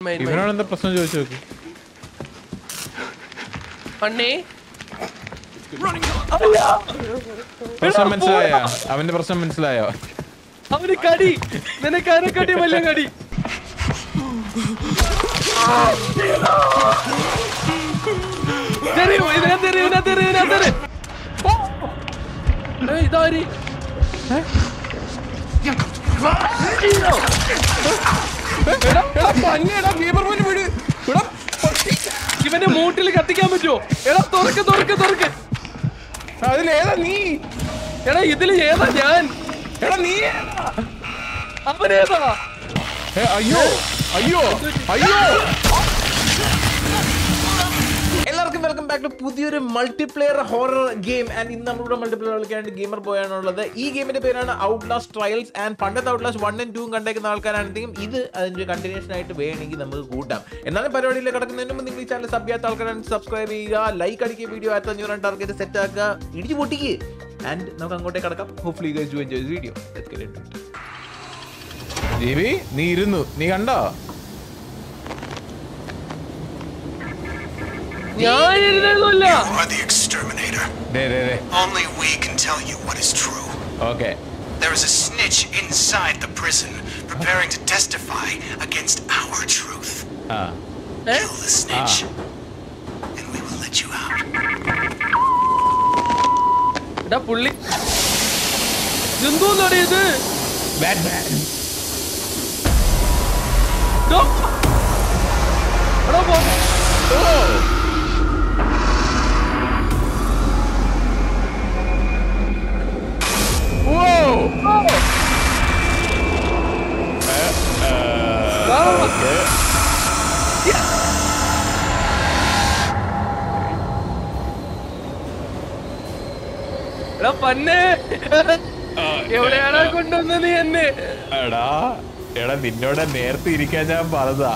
Mine ഇവനോട് എന്താ പ്രശ്നം ചോദിച്ചു നോക്ക് പണ്ണേ പ്രശ്നം മനസ്സിലായോ അവന്റെ പ്രശ്നം മനസ്സിലായോ അവന് കടി നിനക്ക് ആരെക്കാട്ടി വലിയ കടി തെറിയോ ഇതിനകത്ത് തെറിയോ ഇതിനകത്ത് തെറിയോ ഇതിനകത്ത് തെറി. ഓ! ഏയ്, ഇതാര് എടാ, എടാ, പന്നിയെടാ, കീപ്പർ പോയിട്ട് വിട്. എടാ, പട്ടി. ഇവന്റെ മൂട്ടിൽ കത്തിക്കാൻ പറ്റുമോ എടാ തുറക്ക് തുറക്ക് തുറക്ക് അതിലേതാ നീ എടാ ഇതില് ഏതാ ഞാൻ എടാ നീ അവനേതാ ഏ, അയ്യോ അയ്യോ അയ്യോ എല്ലാവർക്കും വെൽക്കം ബാക്ക് ടു പുതിയൊരു മൾട്ടിപ്ലെയർ ഹോറർ ഗെയിം ആൻഡ് ഇന്ന് നമ്മളിവിടെ മൾട്ടിപ്ലെയർ കളിക്കാണ്ട് ഗെയിമർ പോയാണുള്ളത് ഈ ഗെയിമിന്റെ പേരാണ് ഔട്ട്ലാസ്റ്റ് ട്രയൽസ് ആൻഡ് പണ്ടത്തെ ഔട്ട്ലാസ്റ്റ് വൺ ആൻഡ് ടൂവും കണ്ടേക്കുന്ന ആൾക്കാരാണെങ്കിലും ഇത് അതിന്റെ കണ്ടിന്യൂഷൻ ആയിട്ട് വേണമെങ്കിൽ നമുക്ക് കൂട്ടാം എന്നാലും പരിപാടിയിൽ കിടക്കുന്നതിന് മുമ്പ് നിങ്ങൾ ഈ ചാനൽ സബ് ചെയ്യാത്ത ആൾക്കാരാണ് സബ്സ്ക്രൈബ് ചെയ്യുക ലൈക്ക് അടിക്കുക വീഡിയോ ആയിരത്തി അഞ്ഞൂറ് ടാർഗറ്റ് സെറ്റ് ആക്കുക ഇടിച്ചു പൊട്ടിക്ക് ആൻഡ് നമുക്ക് അങ്ങോട്ടേ കിടക്കാം hopefully guys you enjoy video ജിബി നീ ഇരുന്നു നീ കണ്ടോ ഞാൻ ഇരുന്നൊന്നുമില്ല You are the exterminator. ദേ ദേ ദേ Only we can tell you what is true. Okay There is a snitch inside the prison, preparing to testify against our truth. ആ ഏ? Kill the snitch, and we will let you out. എടാ പുള്ളി എന്തോന്നടി ഇത് Batman ഡോ. എടാ പോ. ആ. എടാ പന്നെ എവിടെയാണോ കൊണ്ടുവന്നത് നീ എന്നെ എടാ എടാ നിന്നോട് നേരത്തെ ഇരിക്കാൻ ഞാൻ പറഞ്ഞതാ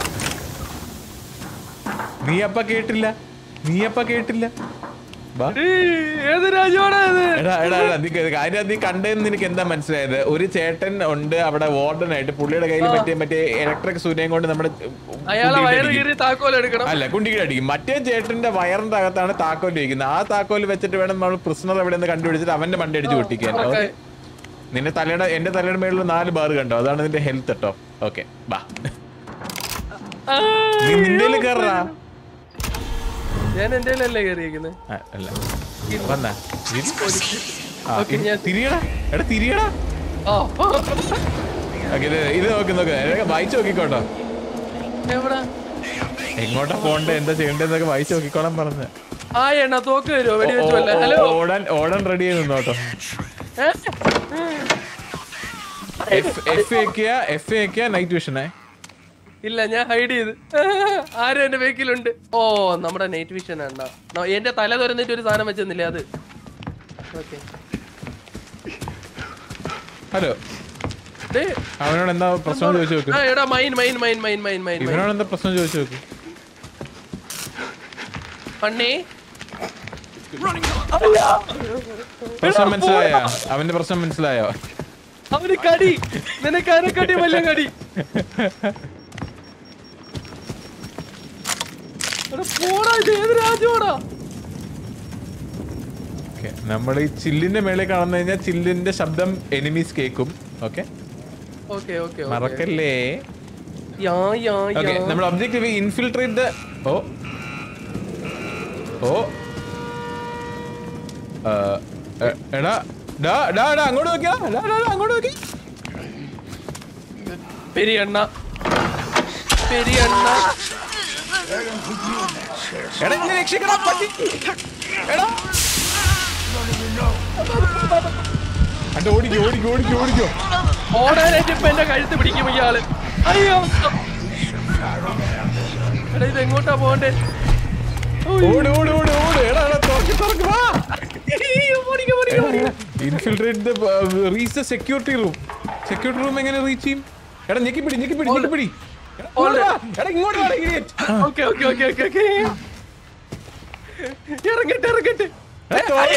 നീ അപ്പ കേട്ടില്ല നീ അപ്പ കേട്ടില്ല വാ. ഈ, ഏത് രാജ്യമാണോ ഇത് എടാ എടാ എടാ നീ കേ- കാര്യം നീ കണ്ടതെന്ന് നിനക്ക് എന്താ മനസ്സിലായത് ഒരു ചേട്ടൻ ഉണ്ട് അവിടെ വാർഡനായിട്ട് പുള്ളിയുടെ കയ്യിൽ ആ. മറ്റേ മറ്റേ ഇലക്ട്രിക് സൂര്യൻ കൊണ്ട് നമ്മുടെ അയാളെ കുണ്ടിക്കിട്ട് വയറ് അടിക്കും. കീറി താക്കോൽ എടുക്കണം അല്ല കുണ്ടിക്കിട്ട് അടിക്കും മറ്റേ ചേട്ടന്റെ വയറിന്റെ അകത്താണ് താക്കോൽ ഇരിക്കുന്നത് ആ താക്കോൽ വെച്ചിട്ട് വേണം നമ്മൾ പ്രിസണർ എവിടെ നിന്ന് കണ്ടുപിടിച്ചിട്ട് അവന്റെ മണ്ട അടിച്ച് പൊട്ടിക്കാൻ ഓക്കേ. ഓക്കെ നിന്റെ തലയുടെ എന്റെ തലയുടെ മേളിൽ നാല് ബാർ കണ്ടോ അതാണ് നിന്റെ ഹെൽത്ത് കേട്ടോ ഓക്കെ ബാ ആ, നീ നിന്റെ കയറാ ഞാൻ എന്റെ അല്ലേ കയറിയിരിക്കുന്നത് അല്ല വന്നാ ഇരി. ആ, ഓക്കേ, ഇരി. ഞാൻ- തിരിയടാ എടാ തിരിയടാ ആ ഓക്കെ ഇത് ഇത് നോക്കി നോക്ക് ഇതൊക്കെ വായിച്ചു നോക്കിക്കോട്ടോ എവിടാ എങ്ങോട്ടാ പോണ്ടേ എന്താ ചെയ്യണ്ടേന്നൊക്കെ വായിച്ചു നോക്കിക്കോളാൻ പറഞ്ഞ ആ എണ്ണ തോക്ക് വരുമോ വെടി വെച്ചല്ല ഹലോ ഓടാൻ ഓടാൻ റെഡി ആയി നിന്നോട്ടോ ഏ? എഫ് എഫ് വെക്കുക എഫ് വെക്കുക നൈറ്റ് വിഷനേ ഇല്ല ഞാൻ ഹൈഡ് ചെയ്ത് ആരും എന്റെ വെഹിക്കിലുണ്ട് ഓ നമ്മുടെ നൈറ്റ് വിഷൻ ആണ് എന്റെ തല തുറന്നിട്ട് ഒരു സാധനം വെച്ചെന്നില്ലേ അത് ഓക്കെ ഹലോ അവനോട് എന്താ പ്രശ്നം ചോദിച്ചു നോക്ക് ആ എടാ mine mine mine mine mine mine mine ഇവനോട് എന്താ പ്രശ്നം ചോദിച്ചു നോക്ക് പണ്ണേ പ്രശ്നം മനസ്സിലായോ അവന്റെ പ്രശ്നം മനസ്സിലായോ അവന് കടി നിനക്ക് ആരെക്കാട്ടി വലിയ കടി എടാ, പോടാ ഇത് ഏത് രാജ്യമാടാ ഓക്കെ നമ്മൾ ഈ ചില്ലിന്റെ മേളിൽ കാണുന്നു കഴിഞ്ഞാൽ ചില്ലിന്റെ ശബ്ദം എനിമീസ് കേൾക്കും ഓക്കെ ഓക്കെ ഓക്കെ മറക്കല്ലേ യാ യാ ഓക്കെ യാ നമ്മൾ ഒബ്ജക്റ്റീവ് ഇൻഫിൽട്രേറ്റ് ദ ഓ ഓ ആ, എ- എടാ ഡാ ഡാ ഡാ അങ്ങോട്ട് നോക്കിയാ ഡാ ഡാ ഡാ, അങ്ങോട്ട് നോക്കി പെരിയണ്ണ പെരിയണ്ണ എടാ ഇങ്ങനെ രക്ഷിക്കടാ പട്ടി എടാ അണ്ട് ഓടിക്കോ ഓടിക്കോ ഓടിക്കോ ഓടിക്കോ ഓടാനായിട്ട് ഇപ്പൊ എന്റെ കഴുത്ത് പിടിക്കും ഇയാള് അയ്യോ എടാ ഇത് എങ്ങോട്ടാ പോണ്ടേ ഓട് ഓട് ഓട് ഓട് എടാ എടാ തുറക്ക് തുറക്ക് വാ ഓടിക്കോ ഓടിക്കോ ഓടിക്കോ infiltrate the reach the security room security room എങ്ങനെ റീച്ച് ചെയ്യും എടാ ഞെക്കിപ്പിടി ഞെക്കിപ്പിടി ഞെക്കിപ്പിടി എടാ, ഇങ്ങോട്ട് വാ. എടാ ഇങ്ങോട്ട് വാ idiot. Okay okay okay okay okay ഇറങ്ങട്ടെ ഇറങ്ങട്ടെ എടാ, തുറ.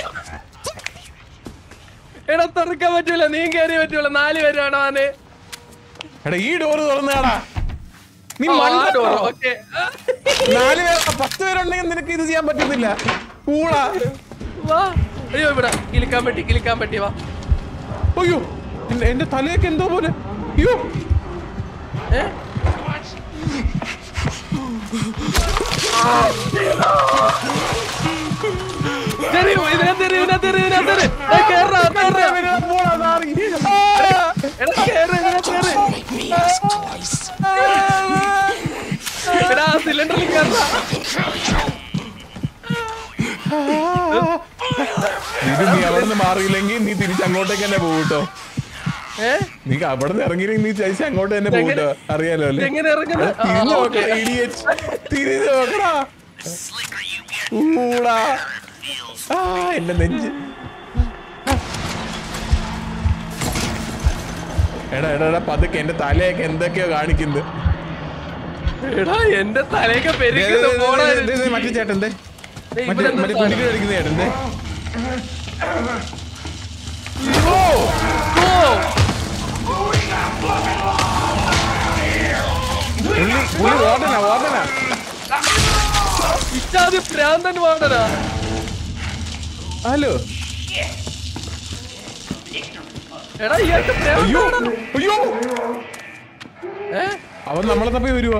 എടാ തുറക്കാൻ പറ്റൂല നീ കയറി പറ്റൂല നാല് പേരാണോ ആനെ എടാ ഈ ഡോറ് തുറന്നാടാ നീ ആ, മണ്ടോ door, okay. നാല് പേർ പത്ത് പേരുണ്ടെങ്കിൽ നിനക്ക് ഇത് ചെയ്യാൻ പറ്റുന്നില്ല കൂളാ വാ അയ്യോ ഇവിടെ കിളിക്കാൻ പറ്റി കിളിക്കാൻ പറ്റി വാ അയ്യോ എന്റെ- എന്റെ തലയൊക്കെ എന്തോ പോലെ അയ്യോ ഏ തെറിയോ ഇതിനകത്ത് തെറിയോ ഇതിനകത്ത് തെറിയോ ഇതിനകത്ത് തെറി. ഏ, കേറടാ, കേറടാ. ഇവനെ പോടാ, നാറി. ആ. എടാ, കേറ്, ഇതിനകത്ത് കേറ്. എടാ സിലിണ്ടറിൽ കേറടാ ഇത് നീ അവിടെ നിന്ന് മാറിയില്ലെങ്കിൽ നീ തിരിച്ച് അങ്ങോട്ടേക്ക് തന്നെ പോകട്ടോ ഏ നീ അവിടെ നിന്ന് ഇറങ്ങിയില്ലെങ്കിൽ നീ തിരിച്ച് അങ്ങോട്ട് തന്നെ പോകട്ടോ അറിയാലോ അല്ലേ എങ്ങനെ ഇറങ്ങുന്നത് ആ, തിരിഞ്ഞു ഓക്കേ. നോക്കടാ idiot. തിരിഞ്ഞു നോക്കടാ ഊടാ ആ എന്റെ നെഞ്ച് എടാ എടാ എടാ പതുക്കെ എന്റെ തലയൊക്കെ എന്തൊക്കെയോ കാണിക്കുന്നത് എടാ എന്റെ തലയൊക്കെ ദേ, ദേ, പെരുക്കുന്ന ദേ, പോടാ ദേ, ദേ, ദേ, മറ്റേ ചേട്ടൻ ദേ. ദേ, മറ്റേ ഇവിടെ എന്തൊരു മറ്റേ സാധനം? കുടിക്കാൻ അടിക്കുന്ന ചേട്ടൻ ദേ. ഓ, പുള്ളി പുള്ളി ഓടനാ ഓടനാ ഇറ്റാതി ഭ്രാന്തൻ വാടനാ ഹലോ എടാ ഇയാൾക്ക് അയ്യോ ഭ്രാന്താണോ? അയ്യോ ഏ അവൻ നമ്മളെ തപ്പി വരുവാ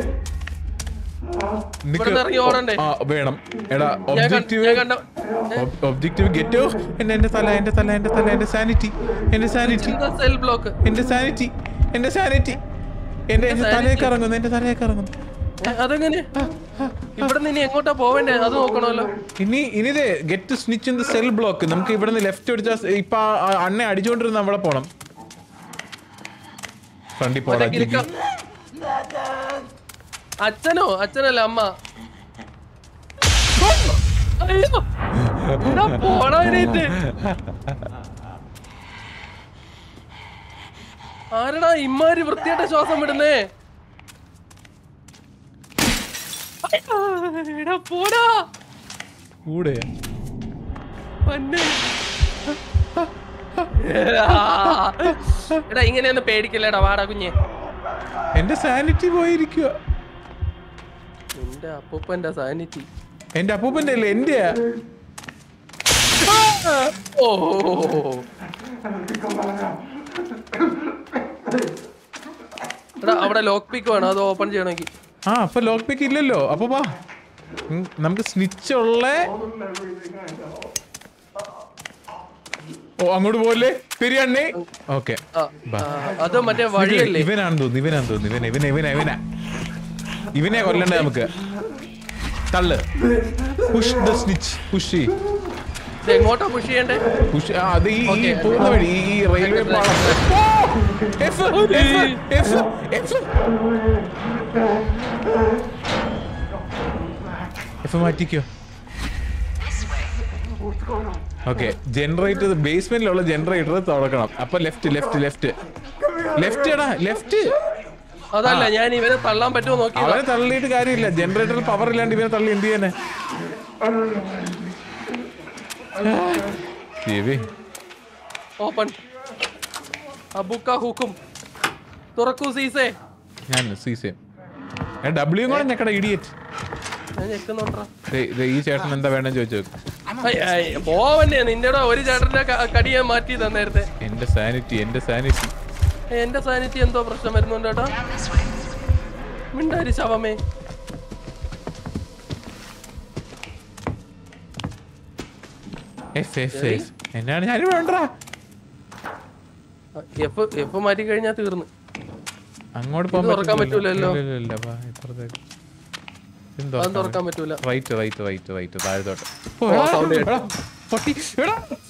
നിക്ക്. ഇവിടുന്ന് ഇറങ്ങി ഓടണ്ടേ? ആ വേണം എടാ ഞാൻ കണ്ട- ഒബ്ജക്റ്റീവ് ഞാൻ കണ്ട ഒബ്ജക്റ്റീവ് ഗെറ്റ് എന്റെ എന്റെ തല എന്റെ തല എന്റെ തല എന്റെ സാനിറ്റി എന്റെ സാനിറ്റി സെൽ ബ്ലോക്ക് എന്റെ സാനിറ്റി എന്റെ സാനിറ്റി എന്റെ എന്റെ sanity? തലയൊക്കെ ഇറങ്ങുന്നു എന്റെ തലയൊക്കെ ഇറങ്ങുന്നു അതെങ്ങനെ ഇവിടെ നിന്ന് ഇനി എങ്ങോട്ടാ പോവേണ്ടേ അത് നോക്കണമല്ലോ ഇനി ഇനിതേ get snitch in the cell block നമുക്ക് ഇവിടെ നിന്ന് ലെഫ്റ്റ് അടിച്ചാൽ ഇപ്പൊ ആ- ആ അണ്ണെ അടിച്ചോണ്ടിരുന്ന അവിടെ പോണം ഫ്രണ്ടി മറ്റേ പോടാ കിലുക്ക അച്ഛനോ അച്ഛനല്ല അമ്മ അയ്യോ എടാ, പോടാ ഇതിനകത്ത്. ആരെടാ ഇമ്മാരി വൃത്തിയായിട്ട ശ്വാസം വിടുന്നേ അയ്യോ, എടാ പോടാ കൂടെ പന്നെ. എടാ ഇങ്ങനെയൊന്നും പേടിക്കില്ലടാ വാടാ കുഞ്ഞെ എന്റെ സാനിറ്റി പോയിരിക്കുക നിന്റെ അപ്പൂപ്പന്റെ സാന്നിധ്യം എന്റെ അപ്പൂപ്പന്റെ അല്ലേ എന്റെയാ ഓ എടാ അവിടെ ലോക്ക് പിക്ക് വേണം അത് ഓപ്പൺ ചെയ്യണമെങ്കിൽ ആ അപ്പൊ ലോക്ക് പിക്ക് ഇല്ലല്ലോ അപ്പൊ വാ ഉം, നമുക്ക് സ്നിച്ച് ഉള്ള ഓ അങ്ങോട്ട് പോലെ ശരിയാണേ ഓക്കെ ആ, ആ, അത് മറ്റേ വഴിയല്ലേ ഇവനാണെന്ന് തോന്നുന്നു ഇവനാണെന്ന് തോന്നുന്നു ഇവനെ ഇവനെ ഇവനെ ഇവനാ ഇവനെ കൊല്ലണ്ടേ നമുക്ക് തള്ള് പുഷ് ദ സ്നിച്ച് പുഷ് ഇത് എങ്ങോട്ടാ പുഷ് ചെയ്യണ്ടേ പുഷ് ആ, അത് ഈ ഈ Okay. പോകുന്ന വഴി ഈ ഈ റെയിൽവേ പാളം ഓ! F, F, F, F. F മാറ്റിക്കോ ഓക്കെ ജനറേറ്റർ ബേസ്മെന്റിലുള്ള ജനറേറ്റർ തുറക്കണം അപ്പൊ ലെഫ്റ്റ് ലെഫ്റ്റ് ലെഫ്റ്റ് ലെഫ്റ്റ് എടാ ലെഫ്റ്റ് അതല്ല ഞാൻ ഇവനെ തള്ളാൻ പറ്റുമോ നോക്കി അവനെ തള്ളിയിട്ട് കാര്യമില്ല ജനറേറ്ററിൽ പവർ ഇല്ലാണ്ട് ഇവനെ തള്ളി എന്ത് ചെയ്യാനെ ദേവി ഓപ്പൺ അബുക്ക ഹുക്കും തുറക്കൂ സീസേ ഞാൻ സീസേ ഞാൻ ഡബ്ല്യു കൂടെ ഞക്കട ഇഡിയറ്റ് ഞാൻ ഞെക്കുന്നുണ്ടാ ഈ ചേട്ടൻ എന്താ വേണ്ടെന്ന് ചോദിച്ചു നോക്ക് പോവന്നെ നിന്റെ ഒരു ചേട്ടന്റെ ക- കടി ഞാൻ മാറ്റി തന്നേരത്തെ എന്റെ സാനിറ്റി എന്റെ സാനിറ്റി എന്റെ സാന്നിധ്യം എന്തോ പ്രശ്നം വരുന്നുണ്ട് കേട്ടോ മിണ്ടാരി ശവമേ എഫ് എഫ് എഫ് എന്നാണ് ഞാൻ വേണ്ടാ എഫ് എഫ് മാറ്റി കഴിഞ്ഞാൽ തീർന്ന് അങ്ങോട്ട് ഇത് തുറക്കാൻ പറ്റൂലല്ലോ. അതും തുറക്കാൻ പറ്റൂല റൈറ്റ് റൈറ്റ് റൈറ്റ് റൈറ്റ് താഴത്തോട്ട് ഓ, sound കേട്ടു. പൊട്ടി എടാ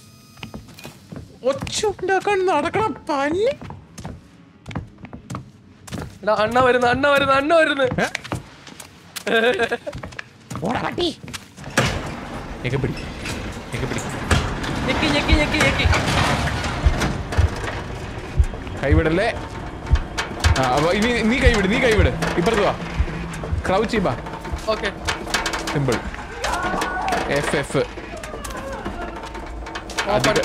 ഒച്ച ഉണ്ടാക്കാൻ നടക്കണം പന്നി എടാ അണ്ണ വരുന്നു അണ്ണ വരുന്നു അണ്ണ വരുന്നു ഏ? ഓടാ പട്ടി ഞെക്കി പിടി ഞെക്കി പിടി ഞെക്കി ഞെക്കി ഞെക്കി ഞെക്കി കൈവിടല്ലേ ആ അപ്പൊ ഇനി നീ കൈവിട് നീ കൈവിട് ഇപ്പുറത്ത് വാ ക്രൗച്ച് ബാ okay simple F F open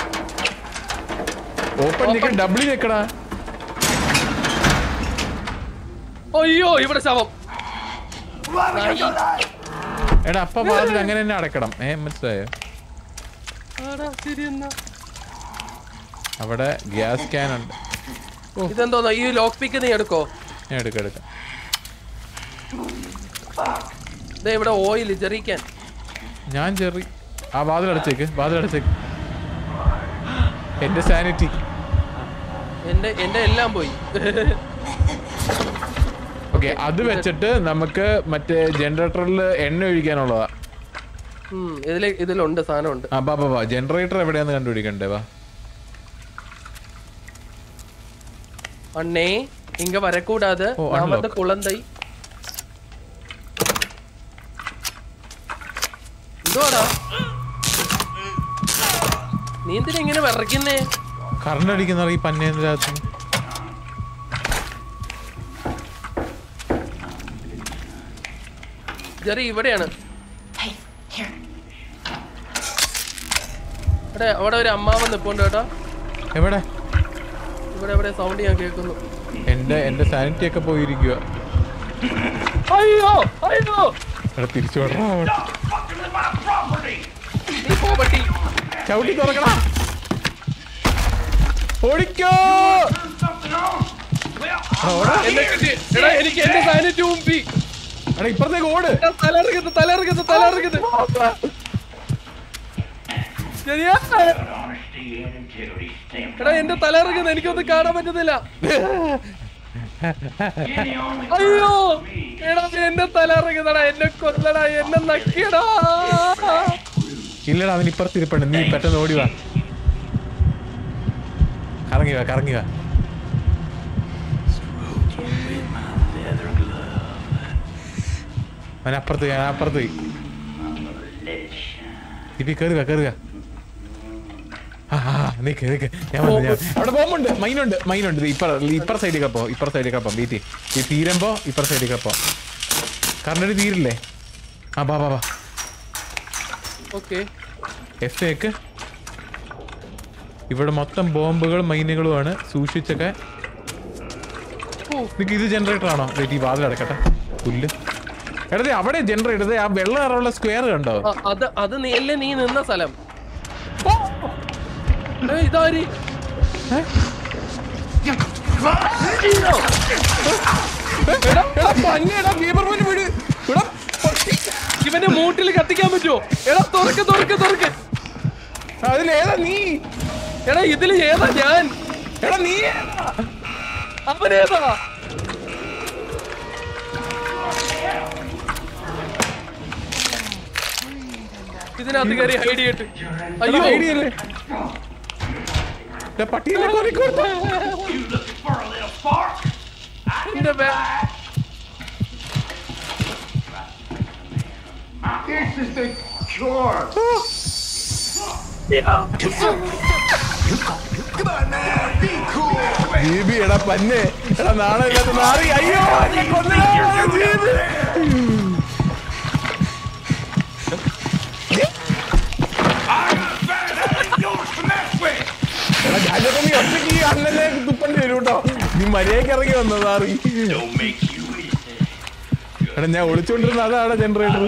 open ഞെക്കി ഡബ്ല്യു ഞെക്കടാ അയ്യോ ഇവിടെ ശവം നായി. എടാ അപ്പ വാതിൽ അങ്ങനെ തന്നെ അടക്കണം ഏ മനസ്സിലായോ ആടാ, ശരി എന്നാ. അവിടെ ഗ്യാസ് ക്യാൻ ഉണ്ട് ഇതെന്തോന്നാ ഈ ലോക്ക് പിക്ക് നീ എടുക്കോ ഞാൻ എടുക്കാം എടുക്കാം ദേ ഇവിടെ ഓയിൽ ജെറിക്കാൻ ഞാൻ ചെറി ആ വാതിൽ അടച്ചേക്ക് വാതിൽ അടച്ചേക്ക് എന്റെ സാനിറ്റി എന്റെ എന്റെ എല്ലാം പോയി ഓക്കെ അത് വെച്ചിട്ട് നമുക്ക് മറ്റേ ജനറേറ്ററിൽ എണ്ണ ഒഴിക്കാനുള്ളതാ ഉം, ഇതില് ഇതിലുണ്ട് സാധനം ഉണ്ട് ആ ബാ ബാ ബാ ജനറേറ്റർ എവിടെയാന്ന് കണ്ടുപിടിക്കണ്ടേ വാ അണ്ണേ ഇങ്ങ വരക്കൂടാതെ ഓ, ഞാൻ unlock. വന്ന് കുളന്തൈ എന്തുവാടാ നീ എന്തിനാ ഇങ്ങനെ വിറയ്ക്കുന്നേ കറണ്ട് അടിക്കുന്ന ഈ പന്നേന്റെ അകത്ത് ജെറി ഇവിടെയാണ് Hey, here. ഇവിടെ അവിടെ ഒരു അമ്മാവൻ നിപ്പുണ്ട് കേട്ടോ എവിടെ ഇവിടെ എവിടെ സൗണ്ട് ഞാൻ കേൾക്കുന്നു എന്റെ എന്റെ സാനിറ്റി ഒക്കെ പോയിരിക്കുക അയ്യോ അയ്യോ എടാ തിരിച്ചു വിടറാ. നീ പോപട്ടി ചവിട്ടി തുറക്കടാ ഓടിക്കോ എടാ, ഓടാ. എന്നെ കിട്ടി എടാ എനിക്ക് എന്റെ സാനിറ്റി മുമ്പി എടാ ഇപ്പഴത്തേക്ക് ഓട് തലറിക്കുന്നു തലറിക്കുന്നു തലറിക്കുന്നു ശരിയാ എടാ എന്റെ തലറിക്കുന്നു എനിക്കൊന്നും കാണാൻ പറ്റുന്നില്ല അയ്യോ എടാ എന്റെ തലറിക്കുന്നടാ എന്നെ കൊല്ലടാ എന്നെ നക്കിയടാ ഇല്ലടാ അവൻ ഇപ്പുറത്തിരിപ്പുണ്ട് നീ പെട്ടെന്ന് ഓടി വാ കറങ്ങി വാ കറങ്ങി വാ അവൻ അപ്പുറത്ത് പോയി, അവൻ അപ്പുറത്ത് പോയി ഇപ്പി കയറുക കയറുക ആ ആ, നിക്ക് നിക്ക് ഞാൻ വന്നു ഞാൻ അവിടെ ബോംബുണ്ട് മൈനുണ്ട് മൈനുണ്ട് ഇത് ഇപ്പറ ഇപ്പറ സൈഡിൽ പോ ഇപ്പറ സൈഡിൽ പോ വീട്ടി ഈ തീരുമ്പോ ഇപ്പറ സൈഡിൽ പോ കറണ്ട് തീരില്ലേ ആ ബാ ബാ ബാ ഓക്കെ എഫ് എക്ക് ഇവിടെ മൊത്തം ബോംബുകളും മൈനുകളുമാണ് സൂക്ഷിച്ചൊക്കെ നിനക്ക് ഇത് ജനറേറ്റർ ആണോ വെയിറ്റ് ഈ വാതിൽ അടക്കട്ടെ പുല്ല് എടാ ദേ അവിടെ ജനറേറ്റർ ദേ ആ വെള്ള നിറമുള്ള സ്ക്വയർ കണ്ടോ അത് അത് നീ അല്ലേ നീ നിന്ന സ്ഥലം ഓ! ഏ, ഇതാരി എടാ, എടാ, പന്നി, എടാ, ബീബർ മോനെ വിട്. എടാ, പട്ടി. ഇവന്റെ മൂട്ടിൽ കത്തിക്കാൻ പറ്റുമോ എടാ തുറക്ക് തുറക്ക് തുറക്ക് അതിലേതാ നീ എടാ ഇതില് ഏതാ ഞാൻ എടാ നീ അവനേതാ ഇതിനകത്ത് കയറി ഹൈഡ് ചെയ്തിട്ട് അയ്യോ അയ്യോ ഐഡിയല്ലേ പട്ടിയെ കൊടുത്തു എന്റെ ബേ- ജീബി എടാ പന്നെ എടാ നാളെ ഇല്ലാത്ത നാറി അയ്യോ എന്നെ കൊന്നടാ, ജീബി. എടാ ഞാനൊക്കെ നീ ഒറ്റയ്ക്ക് ഈ അണ്ണനെ തുപ്പണ്ടി വരും കേട്ടോ നീ മര്യാദക്ക് ഇറങ്ങി വന്നോ നാറി എടാ ഞാൻ ഒളിച്ചോണ്ടിരുന്ന അതാണ് ജനറേറ്റർ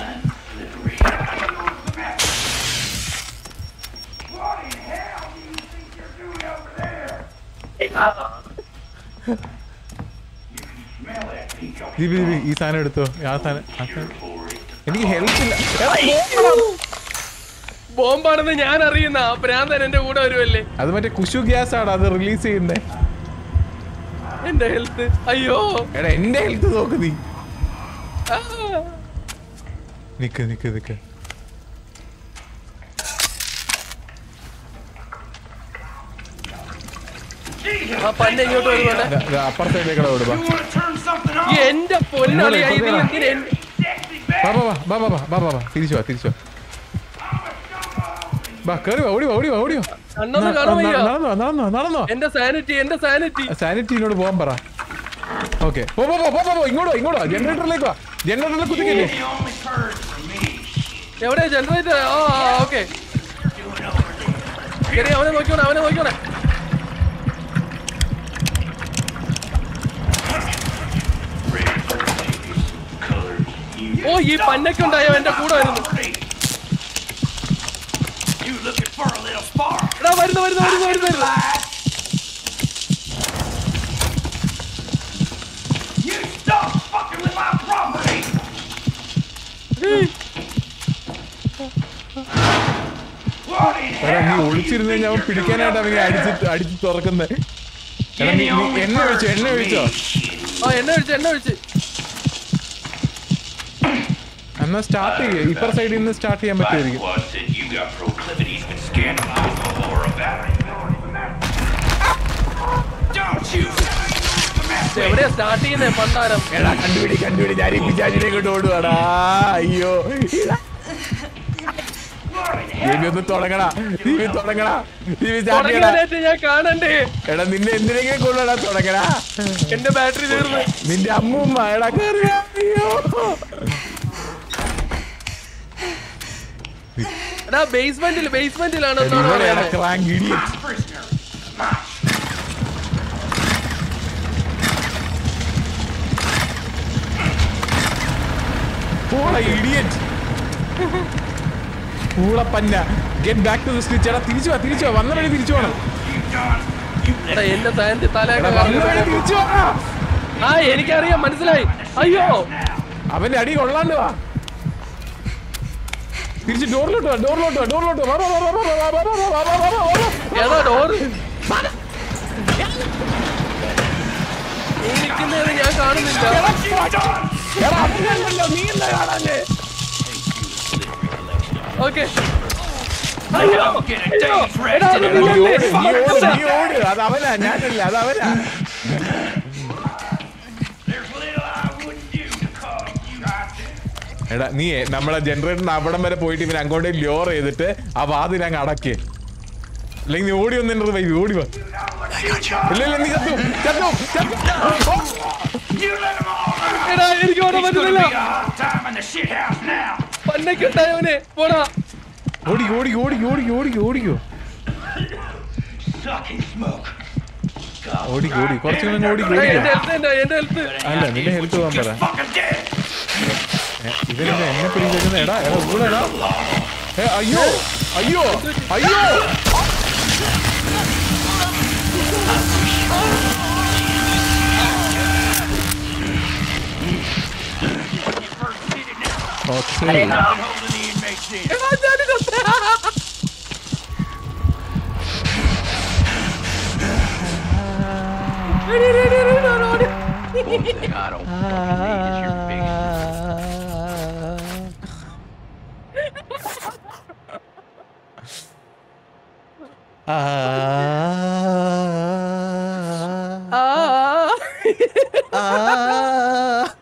ദീപി ദീപി ഈ സാധനം എടുത്തോ ആ സാധനം ആ സാധനം എനിക്ക് ഹെൽത്ത് ഇല്ല എടാ, ബോംബാണെന്ന് ഞാൻ അറിയുന്ന ആ ഭ്രാന്തൻ എന്റെ കൂടെ വരുമല്ലേ അത് മറ്റേ കുശു ഗ്യാസ് ആണ് അത് റിലീസ് ചെയ്യുന്നേ എന്റെ ഹെൽത്ത് അയ്യോ എടാ എന്റെ ഹെൽത്ത് നോക്ക് നീ ആ. നിക്ക് നിക്ക് നിക്ക് ആ പന്നെ ഇങ്ങോട്ട് വരുവാണ് ദാ- ദാ അപ്പുറത്തെ സൈഡിലേക്കട വിടുവാ ഈ എന്റെ പൊന്നാളി ഇങ്ങോട്ട് ഇതിൽ വാ. എന്തിനാ എൻ- ബാ ബാ ബാ ബാ ബാ ബാ ബാ ബാ തിരിച്ചു വാ തിരിച്ചു വാ ബാ കേറി വാ ഓടി വാ ഓടി വാ ഓടി വാ കണ്ണൊന്നും ന- കാണാൻ ന- വയ്യ നടന്നോ നടന്നോ നടന്നോ എന്റെ സാനിറ്റി എന്റെ സാനിറ്റി സാനിറ്റിനോട് പോകാൻ പറ ഓക്കെ പോ പോ പോ പോ പോ, പോ ഇങ്ങോട്ടോ ഇങ്ങോട്ടോ ജനറേറ്ററിലേക്ക് വാ ജനറേറ്ററിൽ കുത്തിക്കില്ലേ എവിടെ ജനറേറ്റർ ആ ഓക്കെ ശരി അവനെ നോക്കിയോണേ അവനെ നോക്കിയോണേ ഓ ഈ പന്നക്കുണ്ടായോ എന്റെ കൂടെ വരുന്നു You looking for a little spark? എടാ വരുന്നു വരുന്നു വരുന്നു വരുന്നു വരുന്നു You stop fucking with my property! What in എടാ നീ hell? ഒളിച്ചിരുന്ന് കഴിഞ്ഞാൽ അവൻ പിടിക്കാനായിട്ട് അവനെ അടിച്ച് അടിച്ച് തുറക്കുന്നത് എടാ നീ നീ എണ്ണ ഒഴിച്ചോ എണ്ണ ഒഴിച്ചോ ആ എണ്ണ ഒഴിച്ച് എണ്ണ ഒഴിച്ച് എന്നാ സ്റ്റാർട്ട് ചെയ്യേ ഇപ്പർ സൈഡിൽ നിന്ന് സ്റ്റാർട്ട് ചെയ്യാൻ പറ്റുമായിരിക്കും What said you got proclivities been scandalized before about it? Don't you ഇത് എവിടെയാ സ്റ്റാർട്ട് ചെയ്യുന്നേ പണ്ടാരം എടാ കണ്ടുപിടി കണ്ടുപിടി ഞാൻ ഈ പിശാചിനെ കൊണ്ട് ഓടുവാടാ അയ്യോ ദീപി ഒന്ന് തുടങ്ങടാ ദീപി തുടങ്ങടാ ദീപി സ്റ്റാർട്ട് ചെയ്യടാ തുടങ്ങാനായിട്ട് ഞാൻ കാണണ്ടേ എടാ നിന്നെ എന്തിനെങ്കിലും കൊള്ളടാ തുടങ്ങടാ എന്റെ ബാറ്ററി തീർന്നു നിന്റെ അമ്മൂമ്മ എടാ കേറിയ അയ്യോ എടാ ബേസ്മെന്റിൽ ബേസ്മെന്റിലാണ് ഇവിടെയാണ് ക്രാങ്ക് ഇഡിയറ്റ് prisoner? പൂള ഇഡിയറ്റ് പൂളപ്പന്ന get back to the stitch എടാ തിരിച്ചു വാ തിരിച്ചു വാ വന്ന വഴി തിരിച്ചു പോണം You done? You എടാ എന്റെ താന്റെ എടാ തലയൊക്കെ വന്ന വഴി തിരിച്ചു വാ ആ എനിക്കറിയാം മനസ്സിലായി അയ്യോ അവന്റെ അടി കൊള്ളാണ്ട് വാ തിരിച്ച് ഡോറിലോട്ട് വാ ഡോറിലോട്ട് വാ ഡോറിലോട്ട് വാ, വാ, വാ, വാ, വാ, വാ, വാ, വാ, വാ, വാ, വാ, വാ, വാ. ഏതാ ഡോറ് നീ നിൽക്കുന്നത് ഞാൻ കാണുന്നില്ല എടാ, അവനല്ലല്ലോ, നീ എന്താ കാണാഞ്ഞേ? ഓക്കെ അയ്യോ get a അയ്യോ day's rest എടാ അത് in നീ it. നിന്നെ- ഓട്, നീ ഓട്, നീ ഓട്. അത് അവനാ ഞാനല്ല അത് അവനാ There's little I wouldn't do to calm you out there. എടാ നീ നമ്മളെ ജനറേറ്ററിന് അവിടം വരെ പോയിട്ട് ഇവൻ അങ്ങോട്ടേ ലോർ ചെയ്തിട്ട് ആ വാതിൽ അങ്ങ് അടക്കി അല്ലെങ്കിൽ നീ ഓടി വന്നിട്ട് വൈകി ഓടി വാ ഇല്ല ഇല്ല നീ ചത്തു ചത്തു ചത്തു You let them all out. എടാ എനിക്ക് ഓടാൻ It's gonna പറ്റുന്നില്ല be a hard time in the shit house now. പന്നക്കുണ്ടായവനെ പോടാ ഓടി ഓടി ഓടി ഓടി ഓടി ഓടിക്കോ Suck and smoke. ഓടി ഓടി കുറച്ചു നേരം ഓടി എടാ, ഓടിക്കോ എന്റെ ഹെൽത്ത് എന്റെ എന്റെ ഹെൽത്ത് അല്ല നിന്റെ ഹെൽത്ത് പോകാൻ പറ Fucking dead. ഇവനെന്നെ എന്നെ പിടിച്ചേക്കുന്ന എടാ എടാ കൂടെടാ ഏ അയ്യോ അയ്യോ അയ്യോ okay Holding the inmates in. എടാ, ഞാനിത് എടി, എടി, എടി, എടി, എടി, എടി, എടി. I don't fucking need is your big ആ